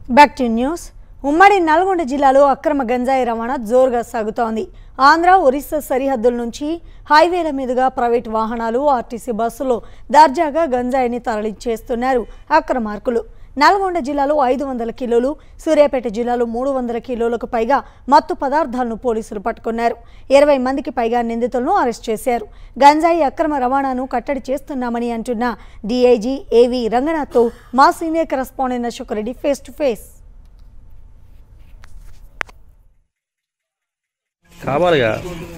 back to news ఉమ్మడి నల్గొండ జిల్లాలో అక్రమ గంజాయి రవాణా జోరుగా సాగుతోంది ఆంధ్ర ఒరిస్సా సరిహద్దుల నుంచి హైవేల మీదుగా ప్రైవేట్ వాహనాలు ఆర్టీసీ బస్సులో దర్జాగా గంజాయిని తరలించేస్తున్నారు అక్రమార్కులు నల్గొండ జిల్లాలో ఐదు వందల కిలోలు సూర్యాపేట జిల్లాలో మూడు వందల కిలోలకు పైగా మత్తు పదార్థాలను పోలీసులు పట్టుకున్నారు ఇరవై మందికి పైగా నిందితులను అరెస్ట్ చేశారు గంజాయి అక్రమ రవాణాను కట్టడి చేస్తున్నామని అంటున్న డీఐజీ ఏవి రంగనాథ్తో మా senior correspondent Ashok Reddy face to face కావాలిగా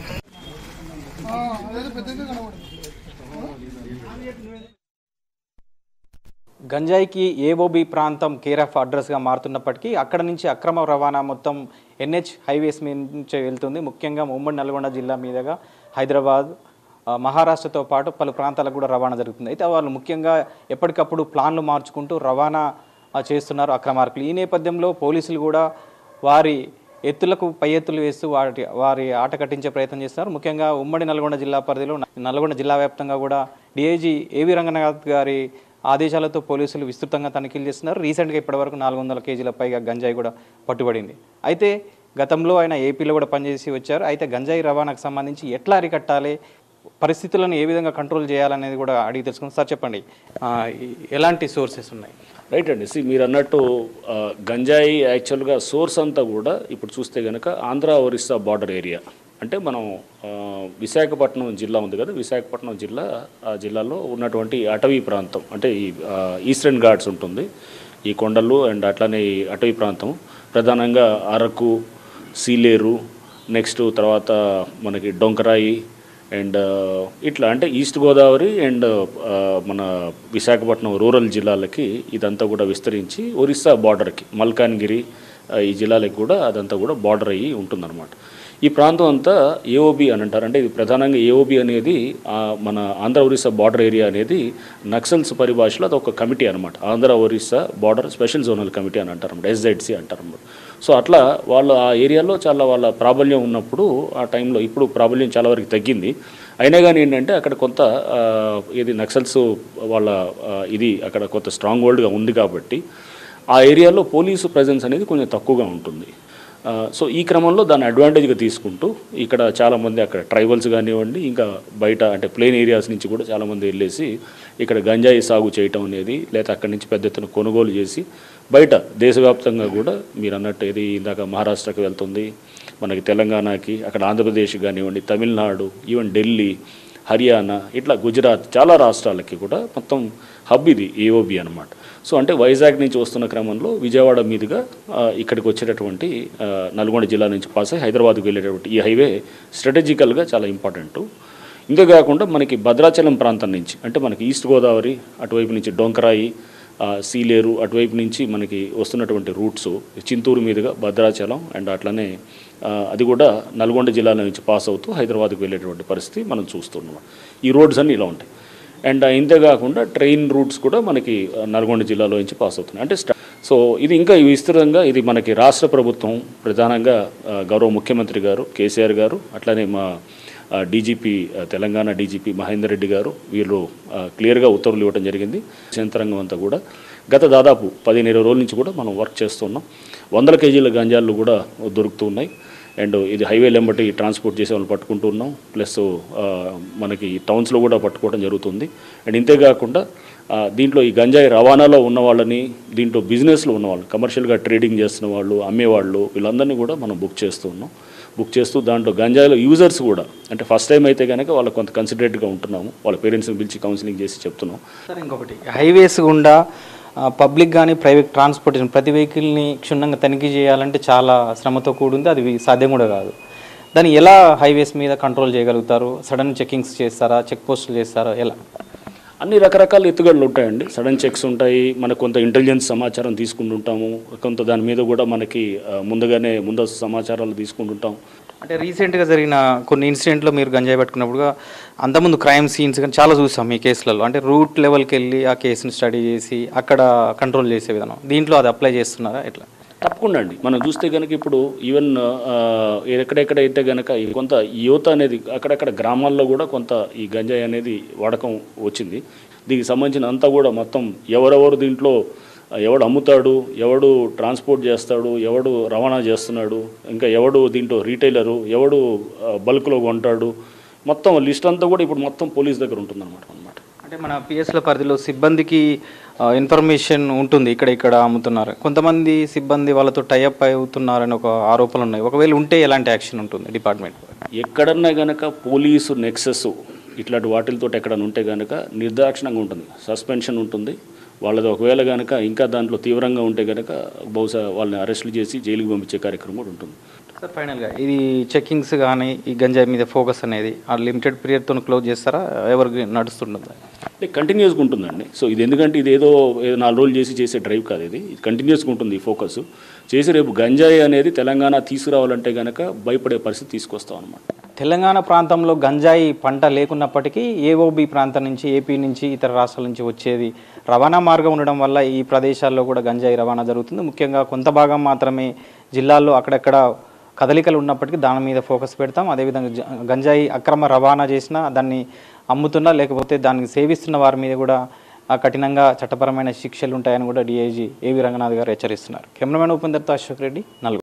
గంజాయికి ఏఓబి ప్రాంతం కేర్ ఆఫ్ అడ్రస్గా మారుతున్నప్పటికీ అక్కడ నుంచి అక్రమ రవాణా మొత్తం ఎన్హెచ్ హైవేస్ మీద నుంచి వెళ్తుంది ముఖ్యంగా ఉమ్మడి నల్గొండ జిల్లా మీదుగా హైదరాబాద్ ఆ, మహారాష్ట్రతో పాటు పలు ప్రాంతాలకు కూడా రవాణా జరుగుతుంది అయితే వాళ్ళు ముఖ్యంగా ఎప్పటికప్పుడు ప్లాన్లు మార్చుకుంటూ రవాణా ఆ, చేస్తున్నారు అక్రమార్కులు ఈ నేపథ్యంలో పోలీసులు కూడా వారి ఎత్తులకు పై ఎత్తులు వేస్తూ వాటి వారి ఆట కట్టించే ప్రయత్నం చేస్తున్నారు ముఖ్యంగా ఉమ్మడి నల్గొండ జిల్లా పరిధిలో నల్గొండ జిల్లా వ్యాప్తంగా కూడా డిఐజీ ఏవి రంగనాథ్ గారి ఆదేశాలతో పోలీసులు విస్తృతంగా తనిఖీలు చేస్తున్నారు రీసెంట్గా ఇప్పటివరకు నాలుగు వందల కేజీల పైగా గంజాయి కూడా పట్టుబడింది అయితే గతంలో ఆయన ఏపీలో కూడా పనిచేసి వచ్చారు అయితే గంజాయి రవాణాకు సంబంధించి ఎట్లా అరికట్టాలి పరిస్థితులను ఏ విధంగా కంట్రోల్ చేయాలనేది కూడా అడిగి తెలుసుకుందాం సార్ చెప్పండి ఆ, ఈ- ఎలాంటి సోర్సెస్ ఉన్నాయి రైట్ అండి సి మీరు అన్నట్టు ఆ, గంజాయి యాక్చువల్గా సోర్స్ అంతా కూడా ఇప్పుడు చూస్తే కనుక ఆంధ్ర ఒరిస్సా బార్డర్ ఏరియా అంటే మనం ఆ, విశాఖపట్నం జిల్లా ఉంది కదా విశాఖపట్నం జిల్లా ఆ జిల్లాలో ఉన్నటువంటి అటవీ ప్రాంతం అంటే ఈ ఆ, ఈస్టర్న్ ఘాట్స్ ఉంటుంది ఈ కొండలు అండ్ అట్లానే ఈ అటవీ ప్రాంతం ప్రధానంగా అరకు సీలేరు నెక్స్ట్ తర్వాత మనకి డొంకరాయి అండ్ ఇట్లా అంటే ఈస్ట్ గోదావరి అండ్ ఆ, మన విశాఖపట్నం రూరల్ జిల్లాలకి ఇదంతా కూడా విస్తరించి ఒరిస్సా బార్డర్కి మల్కాన్గిరి ఆ, ఈ జిల్లాలకి కూడా అదంతా కూడా బార్డర్ అయ్యి ఉంటుందన్నమాట ఈ ప్రాంతం అంతా ఏఓబి అని అంటారు అంటే ఇది ప్రధానంగా ఏఓబి అనేది ఆ, మన ఆంధ్ర ఒరిస్సా బార్డర్ ఏరియా అనేది నక్సల్స్ పరిభాషలో అది ఒక కమిటీ అనమాట Andhra Orissa border special zonal committee అని అంటారు అనమాట ఎస్జెడ్సి అంటారు అనమాట సో అట్లా వాళ్ళు ఆ ఏరియాలో చాలా వాళ్ళ ప్రాబల్యం ఉన్నప్పుడు ఆ టైంలో ఇప్పుడు ప్రాబల్యం చాలా వరకు తగ్గింది అయినా కానీ ఏంటంటే అక్కడ కొంత ఆ, ఇది నక్సల్స్ వాళ్ళ ఆ, ఇది అక్కడ కొంత స్ట్రాంగ్ హోల్డ్గా ఉంది కాబట్టి ఆ ఏరియాలో పోలీసు ప్రజెన్స్ అనేది కొంచెం తక్కువగా ఉంటుంది ఆ, సో ఈ క్రమంలో దాన్ని అడ్వాంటేజ్గా తీసుకుంటూ ఇక్కడ చాలామంది అక్కడ ట్రైబల్స్ కానివ్వండి ఇంకా బయట అంటే ప్లేన్ ఏరియాస్ నుంచి కూడా చాలామంది వెళ్ళేసి ఇక్కడ గంజాయి సాగు చేయటం అనేది లేదా అక్కడి నుంచి పెద్ద ఎత్తున కొనుగోలు చేసి బయట దేశవ్యాప్తంగా కూడా మీరు అన్నట్టు ఇది ఇందాక మహారాష్ట్రకి వెళ్తుంది మనకి తెలంగాణకి అక్కడ ఆంధ్రప్రదేశ్ కానివ్వండి తమిళనాడు ఈవెన్ ఢిల్లీ హర్యానా ఇట్లా గుజరాత్ చాలా రాష్ట్రాలకి కూడా మొత్తం హబ్ ఇది ఏఓబి అనమాట సో అంటే వైజాగ్ నుంచి వస్తున్న క్రమంలో విజయవాడ మీదుగా ఆ, ఇక్కడికి వచ్చేటటువంటి ఆ, నల్గొండ జిల్లా నుంచి పాస్ అయ్యి హైదరాబాద్కి వెళ్ళేటటువంటి ఈ హైవే స్ట్రాటజికల్గా చాలా ఇంపార్టెంట్ ఇంతే కాకుండా మనకి భద్రాచలం ప్రాంతం నుంచి అంటే మనకి ఈస్ట్ గోదావరి అటువైపు నుంచి డొంకరాయి ఆ, సీలేరు అటువైపు నుంచి మనకి వస్తున్నటువంటి రూట్స్ చింతూరు మీదుగా భద్రాచలం అండ్ అట్లనే ఆ, అది కూడా నల్గొండ జిల్లాల నుంచి పాస్ అవుతూ హైదరాబాద్కి వెళ్ళేటువంటి పరిస్థితి మనం చూస్తున్నాం ఈ రోడ్స్ అన్నీ ఇలా ఉంటాయి అండ్ ఇంతే కాకుండా ట్రైన్ రూట్స్ కూడా మనకి ఆ, నల్గొండ జిల్లాలో నుంచి పాస్ అవుతున్నాయి అంటే స్టా- సో ఇది ఇంకా విస్తృతంగా ఇది మనకి రాష్ట్ర ప్రభుత్వం ప్రధానంగా ఆ, గౌరవ ముఖ్యమంత్రి గారు కేసీఆర్ గారు అట్లానే మా ఆ, డీజీపీ ఆ, తెలంగాణ డీజీపీ మహేందర్ రెడ్డి గారు వీళ్ళు ఆ, క్లియర్గా ఉత్తర్వులు ఇవ్వడం జరిగింది యంత్రాంగం అంతా కూడా గత దాదాపు పదిహేను ఇరవై రోజుల నుంచి కూడా మనం వర్క్ చేస్తున్నాం వందల కేజీల గంజాలు కూడా దొరుకుతున్నాయి అండ్ ఇది హైవే వెంబటి ట్రాన్స్పోర్ట్ చేసే వాళ్ళు పట్టుకుంటున్నాం ప్లస్ ఆ, మనకి టౌన్స్లో కూడా పట్టుకోవడం జరుగుతుంది అండ్ ఇంతే కాకుండా ఆ, దీంట్లో ఈ గంజాయి రవాణాలో ఉన్న వాళ్ళని దీంట్లో బిజినెస్లో ఉన్న వాళ్ళు కమర్షియల్గా ట్రేడింగ్ చేస్తున్న వాళ్ళు అమ్మేవాళ్ళు వీళ్ళందరినీ కూడా మనం బుక్ చేస్తున్నాం బుక్ చేస్తూ దాంట్లో గంజాయిలో యూజర్స్ కూడా అంటే ఫస్ట్ టైం అయితే కనుక వాళ్ళకి కొంత కన్సిడరేట్గా ఉంటున్నాము వాళ్ళ పేరెంట్స్ని పిలిచి కౌన్సిలింగ్ చేసి చెప్తున్నాం సార్ ఇంకొకటి హైవేస్ గుండా పబ్లిక్ కానీ ప్రైవేట్ ట్రాన్స్పోర్టేషన్ ప్రతి వెహికల్ని క్షుణ్ణంగా తనిఖీ చేయాలంటే చాలా శ్రమతో కూడింది అది సాధ్యం కూడా కాదు దాన్ని ఎలా హైవేస్ మీద కంట్రోల్ చేయగలుగుతారు సడన్ చెకింగ్స్ చేస్తారా చెక్ పోస్టులు చేస్తారా ఎలా అన్ని రకరకాల ఎత్తుగడలు ఉంటాయండి సడన్ చెక్స్ ఉంటాయి మనకు కొంత ఇంటెలిజెన్స్ సమాచారం తీసుకుంటుంటాము కొంత దాని మీద కూడా మనకి ఆ, ముందుగానే ముందస్తు సమాచారాలు తీసుకుంటుంటాం అంటే రీసెంట్గా జరిగిన కొన్ని ఇన్సిడెంట్లో మీరు గంజాయి పట్టుకున్నప్పుడుగా అంతకుముందు క్రైమ్ సీన్స్ కానీ చాలా చూసాం మీ కేసులలో అంటే రూట్ లెవెల్కి వెళ్ళి ఆ కేసుని స్టడీ చేసి అక్కడ కంట్రోల్ చేసే విధానం దీంట్లో అది అప్లై చేస్తున్నారా ఎట్లా తప్పకుండా అండి మనం చూస్తే కనుక ఇప్పుడు ఈవెన్ ఆ, ఎక్కడెక్కడైతే కనుక ఈ కొంత యువత అనేది అక్కడక్కడ గ్రామాల్లో కూడా కొంత ఈ గంజాయి అనేది వాడకం వచ్చింది దీనికి సంబంధించిన అంతా కూడా మొత్తం ఎవరెవరు దీంట్లో ఎవడు అమ్ముతాడు ఎవడు ట్రాన్స్పోర్ట్ చేస్తాడు ఎవడు రవాణా చేస్తున్నాడు ఇంకా ఎవడు దీంట్లో రీటైలరు ఎవడు ఆ, బల్క్లో కొంటాడు మొత్తం లిస్ట్ అంతా కూడా ఇప్పుడు మొత్తం పోలీస్ దగ్గర ఉంటుందన్నమాట అనమాట అంటే మన పిఎస్ల పరిధిలో సిబ్బందికి ఆ, ఇన్ఫర్మేషన్ ఉంటుంది ఇక్కడ ఇక్కడ అమ్ముతున్నారు కొంతమంది సిబ్బంది వాళ్ళతో టైఅప్ అవుతున్నారని ఒక ఆరోపణలు ఉన్నాయి ఒకవేళ ఉంటే ఎలాంటి యాక్షన్ ఉంటుంది డిపార్ట్మెంట్ ఎక్కడన్నా గనక పోలీసు నెక్సెస్ ఇట్లాంటి వాటిలతో ఎక్కడన్నా ఉంటే గనక నిర్దాక్షిణంగా ఉంటుంది సస్పెన్షన్ ఉంటుంది వాళ్ళది ఒకవేళ గనక ఇంకా దాంట్లో తీవ్రంగా ఉంటే గనక బహుశా వాళ్ళని అరెస్టులు చేసి జైలుకి పంపించే కార్యక్రమం కూడా ఉంటుంది సార్ ఫైనల్గా ఇది చెకింగ్స్ కానీ ఈ గంజాయి మీద ఫోకస్ అనేది ఆ లిమిటెడ్ పీరియడ్తో క్లోజ్ చేస్తారా ఎవరికి నడుస్తుంటుందా అంటే కంటిన్యూస్గా ఉంటుందండి సో ఇది ఎందుకంటే ఇది ఏదో ఏదో నాలుగు రోజులు చేసి చేసే డ్రైవ్ కాదు ఇది ఇది కంటిన్యూస్గా ఉంటుంది ఈ ఫోకస్ చేసి రేపు గంజాయి అనేది తెలంగాణ తీసుకురావాలంటే గనక భయపడే పరిస్థితి తీసుకొస్తాం అనమాట తెలంగాణ ప్రాంతంలో గంజాయి పంట లేకున్నప్పటికీ ఏఓబి ప్రాంతం నుంచి ఏపీ నుంచి ఇతర రాష్ట్రాల నుంచి వచ్చేది రవాణా మార్గం ఉండడం వల్ల ఈ ప్రదేశాల్లో కూడా గంజాయి రవాణా జరుగుతుంది ముఖ్యంగా కొంత భాగం మాత్రమే జిల్లాల్లో అక్కడక్కడ కదలికలు ఉన్నప్పటికీ దాని మీద ఫోకస్ పెడతాం అదేవిధంగా జ- గంజాయి అక్రమ రవాణా చేసినా దాన్ని అమ్ముతున్నా లేకపోతే దాన్ని సేవిస్తున్న వారి మీద కూడా ఆ, కఠినంగా చట్టపరమైన శిక్షలు ఉంటాయని కూడా డిఐజీ ఏవి రంగనాథ్ గారు హెచ్చరిస్తున్నారు కెమెరామెన్ ఉపేందర్తో అశోక్ రెడ్డి నల్గొండ